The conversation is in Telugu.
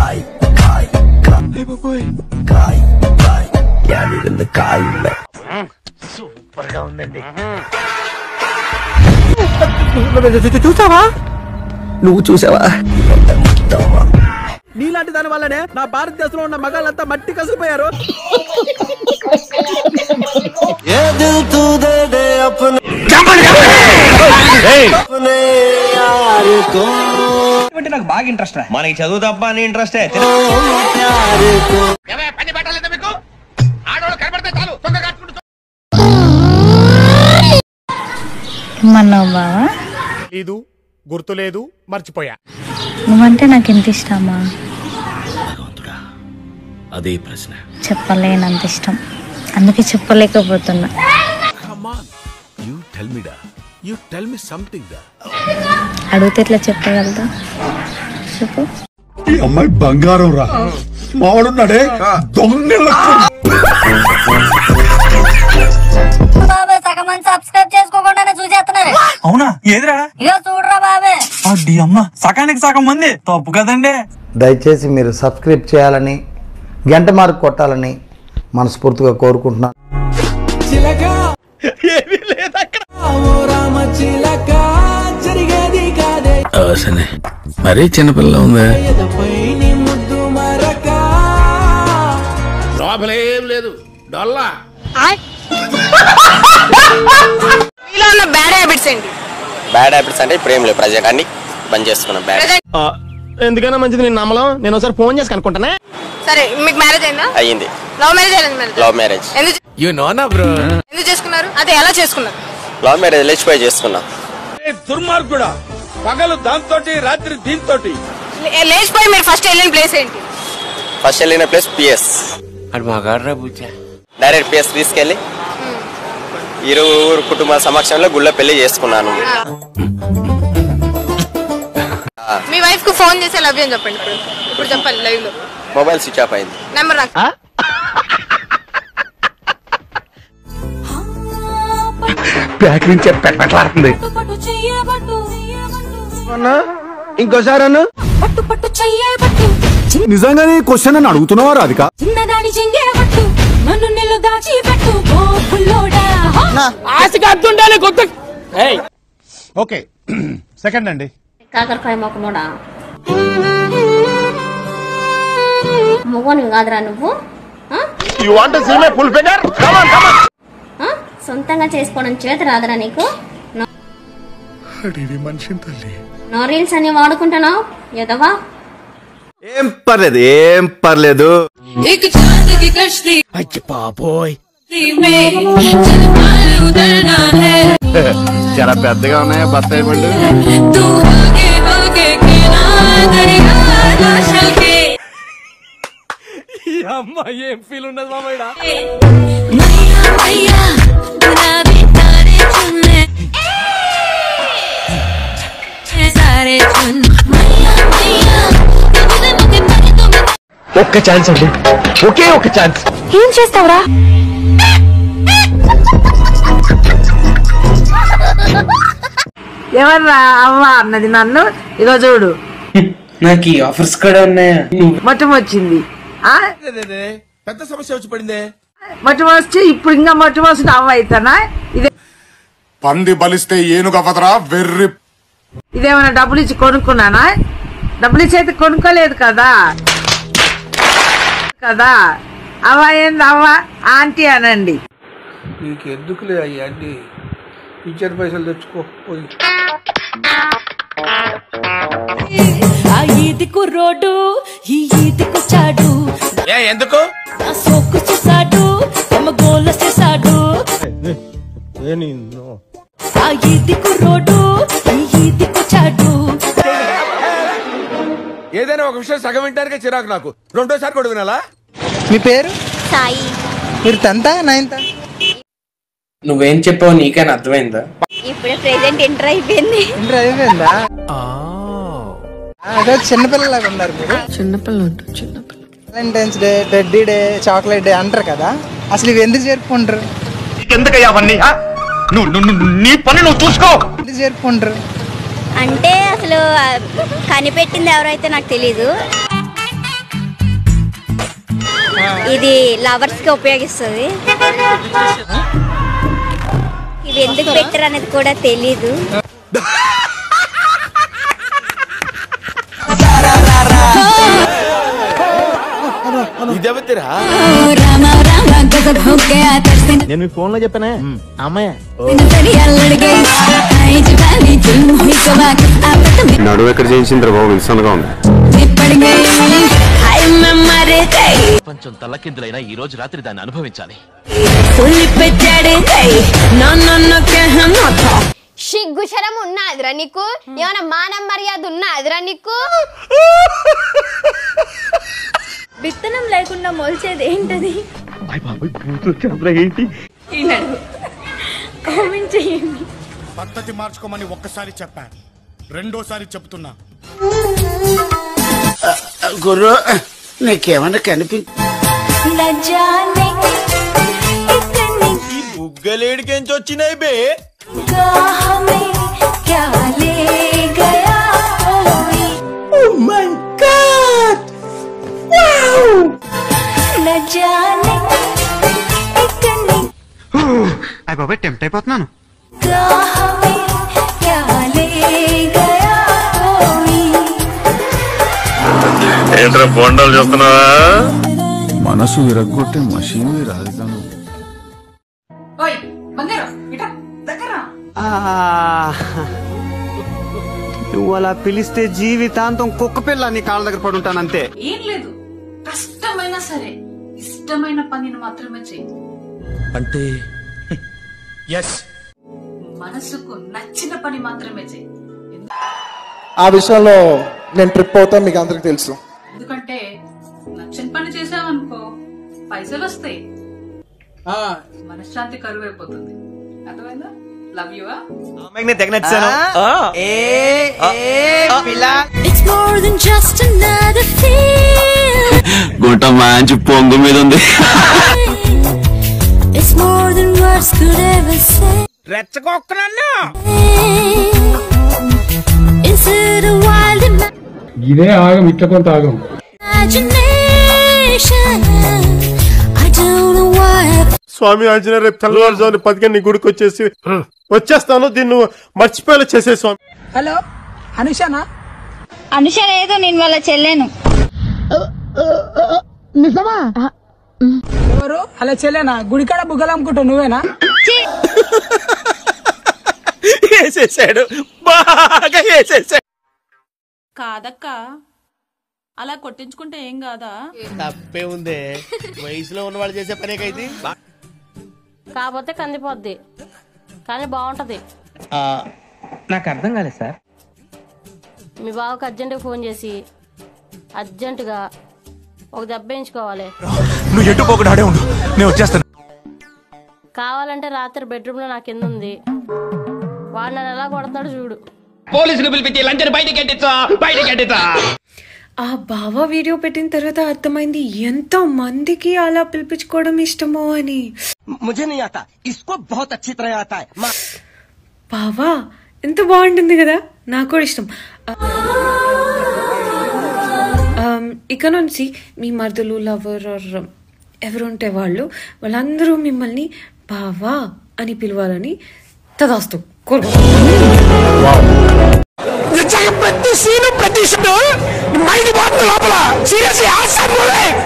చూసావా నువ్వు చూసావా నీలాంటి దాని వల్లనే నా భారతదేశంలో ఉన్న మగాళ్ళంతా మట్టి కసిపోయారు అంటే నాకు బాగా ఇంట్రెస్ట్ రా మనకి చదువు తప్ప అని ఇంట్రెస్టే ఏమన్నావు బావా లేదు గుర్తులేదు మర్చిపోయా నువ్వంటే నాకు ఎంత ఇష్టమా అదే ప్రశ్న చెప్పలేనంత ఇష్టం అందుకే చెప్పలేకపోతున్నా యూ టెల్ మీ డా యూ టెల్ మీ సంథింగ్ డా అడిగితే ఎట్లా చెప్పగలుగుతా చెప్పు ఈ అమ్మాయి బంగారం రా మావాడున్నాడే దొంగ బాబే సగం మంది సబ్స్క్రైబ్ చేసుకోకుండానే చూసేస్తున్నారు అవునా ఏదిరా ఇక చూడరా బాబే అడ్డి అమ్మ సకానికి సగం మంది తప్పు కదండి దయచేసి మీరు సబ్స్క్రైబ్ చేయాలని గంట మార్క్ కొట్టాలని మనస్ఫూర్తిగా కోరుకుంటున్నాను అవసనే మరీ చిన్నపిల్ల ఉందా లోపలేం లేదు డొల్లా మీలో ఉన్న బ్యాడ్ హ్యాబిట్స్ ఏంటి బ్యాడ్ హ్యాబిట్స్ అంటే ఇప్పుడు ఏం లేవు ప్రజెంట్ అన్ని బంద్ చేసుకున్నాం బ్యాడ్ ఎందుకైనా మంచిది నేను నమ్మలం నేను ఒకసారి ఫోన్ చేసి కనుక్కుంటానే సరే మీకు మ్యారేజ్ అయిందా అయ్యింది లవ్ మ్యారేజ్ అయింది మ్యారేజ్ లవ్ మ్యారేజ్ ఎందుకు యు నోనా బ్రో ఎందుకు చేసుకున్నారు అదే ఎలా చేసుకున్నారు లవ్ మ్యారేజ్ లేచిపోయి చేసుకున్నాం దుర్మార్గుడా పగలు దాంతో రాత్రి దీంతో లే- లేచిపోయి మీరు ఫస్ట్ వెళ్ళిన ప్లేస్ ఏంటి ఫస్ట్ వెళ్ళిన ప్లేస్ పిఎస్ డైరెక్ట్ పిఎస్ తీసుకెళ్ళి ఇరువురు కుటుంబ సమక్షంలో గుళ్ళో పెళ్లి చేసుకున్నాను మీ వైఫ్ కు ఫోన్ చేసి లవ్ అని చెప్పండి ఇప్పుడు ఇప్పుడు చెప్పాలి లైవ్ లో మొబైల్ స్విచ్ ఆఫ్ అయింది నెంబర్ నాకు బ్యాక్ నుంచి పెట్టలాడుతుంది ఇంకోసారి అన్న పట్టు పట్టు చెయ్యబట్టు నిజంగానే క్వశ్చన్ అని అడుగుతున్నావా రాధిక చిన్నదాని చెంగేబట్టు నన్ను నిన్ను దాచిపెట్టు గోపుల్లోడా ఓకే సెకండ్ అండి కాకరకాయ మొక్కలోడా మొగోనివి కాదురా నువ్వు ఆ? You want to see my full figure come on come on ఆ? సొంతంగా చేసుకోవడం చేత రాదురా నీకు అడివి మనిషిని తల్లి నో రీల్స్ అని వాడుకుంటున్నావు ఎదవా ఏం పర్లేదు ఏం పర్లేదు एक चांद की कश्ती అయ్య బాబోయ్ में जलमाल उतरना है చాలా పెద్దగా ఉన్నాయా బత్తాయి పళ్ళు तू आगे आगे के ना दरिया ना चलके అమ్మ ఏం ఫీల్ ఉన్నది మామయ్య मैया मैया गुलाबी तारे चुनने सारे चुन मैया मैया तुझे मुझे पर तुम ఒక్క ఛాన్స్ అండి ఒకే ఒక ఛాన్స్ ఏం చేస్తావురా ఎవర్రా అవ్వ అన్నది నన్ను ఇగో చూడు నాకు ఈ ఆఫర్స్ కూడా ఉన్నాయా మొట్టం వచ్చింది ఆ పెద్ద సమస్య వచ్చి పడిందే మొట్టం వచ్చి ఇప్పుడు ఇంకా మొట్టం వస్తుంది అవ్వ అవుతానా ఇదే పంది బలిస్తే ఏనుగు అవ్వదరా వెర్రి ఇదేమైనా డబ్బులు ఇచ్చి కొనుక్కున్నానా డబ్బులు ఇచ్చి అయితే కొనుక్కోలేదు కదా కదా అవ్వ ఏంది అవ్వ ఆంటీ అనండి నీకు ఎందుకులే అయ్యండి ఇచ్చిన పైసలు తెచ్చుకోకపోయి ఆ ఈదికు రోడ్డు ఈ ఈదికొచ్చాడు ఏ ఎందుకు నా సోకు చేశాడు తమ గోల చేశాడు ఆ ఈదికు రోడ్డు ఈ ఈదికొచ్చాడు ఏదైనా ఒక విషయం సగం వింటానికే చిరాకు నాకు రెండోసారి కూడా వినాలా మీ పేరు సాయి మీరు టెన్త్ నైన్త్ నువ్వేం చెప్పావు నీకైనా అర్థమైందా ఇప్పుడే ప్రెసెంట్ ఎంటర్ అయిపోయింది ఇంటర్ అయిపోయిందా అదే చిన్నపిల్లలాగా ఉన్నారు మీరు Valentine's day teddy day chocolate day అంటారు కదా అసలు ఇవి ఎందుకు జరుపుకుంటారు ఎందుకయ్యా అవన్నీ ఆ? నువ్వు నువ్వు- నువ్వు- నీ పని నువ్వు చూసుకో ఎందుకు జరుపుకుంటారు అంటే అసలు ఆ, కనిపెట్టింది ఎవరైతే నాకు తెలీదు ఇది లవర్స్ కి ఉపయోగిస్తుంది ఇవి ఎందుకు పెట్టారు అనేది కూడా తెలీదు ఇదెవతిరా రామ రామ గజబ్ హో గయా తర్సే నేను మీ ఫోన్ లో చెప్పానే అమ్మాయి नजरिया लड़ गई आई जवानी जुल्म हुई कवा आपत में నడువు ఎక్కడ చేయించింది బాబు విల్సన్గా ఉంది मैं पड़ गई हाय मैं मर गई కొంచెం తల్లకిందులైనా ఈ రోజు రాత్రి దాన్ని అనుభవించాలి पुल पे चढ़ गई नो नो नो कहना था సిగ్గుశరం ఉన్నదిరా నీకు ఏమైనా మానం మర్యాద ఉన్నదిరా నీకు విత్తనం లేకుండా మొలిచేది ఏంటది కామెంట్ చేయండి పద్ధతి మార్చుకోమని ఒక్కసారి చెప్పాను రెండోసారి చెప్తున్నా గురు నీకేమన్నా కనిపి न जाने इतनी బుగ్గలేడికేంచి వచ్చినాయి బే गाह में क्या ले गया कोई न जाने इतनी అయ్య బాబాయ్ టెంప్ట్ అయిపోతున్నాను गाह में क्या ले गया कोई ఏంట్రా బొండాలు చూస్తున్నావా మనసు విరగ్గొట్టే మషీన్ రాదు కాను ఓయ్ బంగారం ఇట దగ్గర నువ్వు అలా పిలిస్తే జీవితాంతం కుక్క పిల్ల నీ కాళ్ళ దగ్గర పడి ఉంటానంతే ఏం లేదు కష్టమైనా సరే ఇష్టమైన పనిని మాత్రమే చేయి అంటే ఎస్ మనసుకు నచ్చిన పని మాత్రమే చేయి ఆ విషయంలో నేను ట్రిప్ అవుతా మీకు అందరికి తెలుసు ఎందుకంటే నచ్చిన పని చేసావనుకో పైసలు వస్తాయి మనశ్శాంతి కరువు అయిపోతుంది అర్థమైందా లవ్ యువా It's more than just another feel గుంట మంచి పొంగు మీద ఉంది It's more than words could ever say రెచ్చగొక్కనన్నా Is it a wild ఇదే ఆగం ఇట్ల కొంత ఆగం imagination? I don't know why I స్వామి ఆంజనేయ రేపు తెల్లవారుజామున పదికి నీ గుడికి వచ్చేసి వచ్చేస్తాను దీన్ని మర్చిపోయేలా చేసే స్వామి హలో అనుషానా అనుష లేదు నేను వాళ్ళ చెల్లెను ఎవరు అలా చెల్లేనా గుడికాడ బుగ్గలు అమ్ముకుంటావు నువ్వేనా వేసేసాడు బాగా వేసేసాడు కాదక్క అలా కొట్టించుకుంటే ఏం కాదా తప్పే ఉందే వయసులో ఉన్న వాళ్ళు చేసే పనే కైతే కాకపోతే కందిపోద్ది కానీ బాగుంటది నాకు అర్థం కాలేదు సార్ మీ బావకు అర్జెంటుగా ఫోన్ చేసి అర్జెంటుగా ఒక దెబ్బ వేయించుకోవాలి నువ్వు ఎటు పోకుండా ఆడే ఉండు నేను వచ్చేస్తాను కావాలంటే రాత్రి బెడ్రూమ్లో నా కింద ఉంది వాడు నన్ను ఎలా కొడతాడు చూడు పోలీసులు పిలిపించి లంచని బయటికి ఎట్టించా బయటికి ఎట్టించా ఆ బావ వీడియో పెట్టిన తర్వాత అర్థమైంది ఎంత మందికి అలా పిలిపించుకోవడం ఇష్టమో అని ముझे नहीं आता इसको बहुत अच्छी तरह आता है బావా ఎంత బాగుంటుంది కదా నాకు కూడా ఇష్టం ఆమ్, ఇక నుంచి మీ మరదలు లవర్ ఆర్ ఎవరు ఉంటే వాళ్ళు వాళ్ళందరూ మిమ్మల్ని బావా అని పిలవాలని తదాస్తు కోరుకో ప్రతి సీను ప్రతి మైండ్ బాగుంది లోపల సీరియస్